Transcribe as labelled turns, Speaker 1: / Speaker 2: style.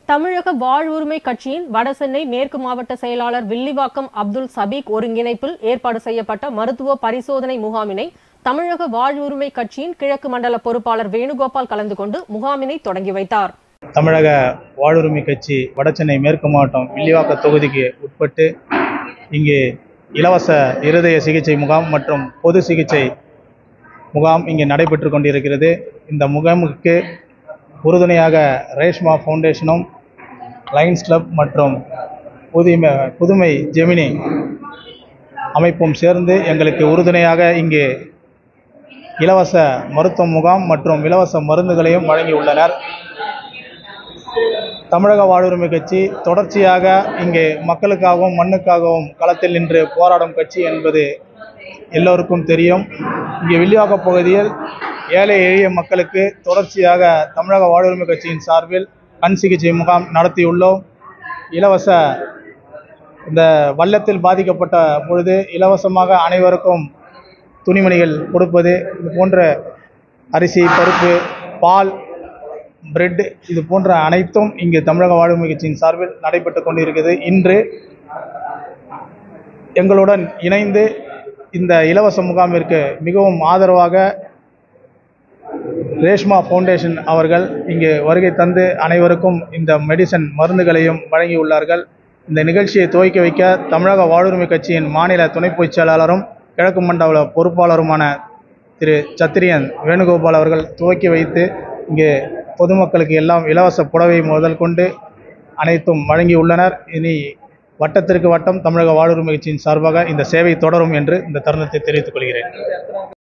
Speaker 1: தமிழக வாழ்வுரிமை கட்சியின் வடசென்னை மேற்கு மாவட்ட செயலாளர் வில்லிவாக்கம் அப்துல் சபீக் ஒருங்கிணைப்பில் ஏற்பாடு செய்யப்பட்ட மருத்துவ பரிசோதனை முகாமினை தமிழக வாழ்வுரிமை கட்சியின் கிழக்கு மண்டல பொறுப்பாளர் வேணுகோபால் கலந்து கொண்டு முகாமினை தொடங்கி வைத்தார்
Speaker 2: தமிழக வாழ்வுரிமை கட்சி வடசென்னை மேற்கு மாவட்டம் வில்லிவாக்க தொகுதிக்கு உட்பட்டு இங்கு இலவச இருதய சிகிச்சை முகாம் மற்றும் பொது சிகிச்சை முகாம் இங்கே நடைபெற்று கொண்டிருக்கிறது இந்த முகாமுக்கு உறுதுணையாக ரேஷ்மா ஃபவுண்டேஷனும் லயன்ஸ் கிளப் மற்றும் புதுமை புதுமை ஜெமினி அமைப்பும் சேர்ந்து எங்களுக்கு உறுதுணையாக இங்கே இலவச மருத்துவ முகாம் மற்றும் இலவச மருந்துகளையும் வழங்கியுள்ளனர் தமிழக வாழ்வுரிமை கட்சி தொடர்ச்சியாக இங்கே மக்களுக்காகவும் மண்ணுக்காகவும் களத்தில் நின்று போராடும் கட்சி என்பது எல்லோருக்கும் தெரியும் இங்கே வில்லிவாக்க பகுதியில் ஏழை எளிய மக்களுக்கு தொடர்ச்சியாக தமிழக வாழ்வுரிமை கட்சியின் சார்பில் கண் சிகிச்சை முகாம் நடத்தியுள்ளோம் இலவச இந்த வெள்ளத்தில் பாதிக்கப்பட்ட பொழுது இலவசமாக அனைவருக்கும் துணிமணிகள் கொடுப்பது இது போன்ற அரிசி பருப்பு பால் பிரெட் இது போன்ற அனைத்தும் இங்கு தமிழக வாழ்வுரிமை கட்சியின் சார்பில் நடைபெற்று கொண்டிருக்கிறது இன்று எங்களுடன் இணைந்து இந்த இலவச முகாமிற்கு மிகவும் ஆதரவாக ரேஷ்மா ஃபவுண்டேஷன் அவர்கள் இங்கு வருகை தந்து அனைவருக்கும் இந்த மெடிசன் மருந்துகளையும் வழங்கியுள்ளார்கள் இந்த நிகழ்ச்சியை துவக்கி வைக்க தமிழக வாழ்வுரிமை கட்சியின் மாநில துணை பொதுச் செயலாளரும் கிழக்கு மண்டல பொறுப்பாளருமான திரு சத்திரியன் வேணுகோபால் அவர்கள் துவக்கி வைத்து இங்கே பொதுமக்களுக்கு எல்லாம் இலவச புடவை முதல் கொண்டு அனைத்தும் வழங்கியுள்ளனர் இனி வட்டத்திற்கு வட்டம் தமிழக வாழ்வுரிமை கட்சியின் சார்பாக இந்த சேவை தொடரும் என்று இந்த தருணத்தை தெரிவித்துக் கொள்கிறேன்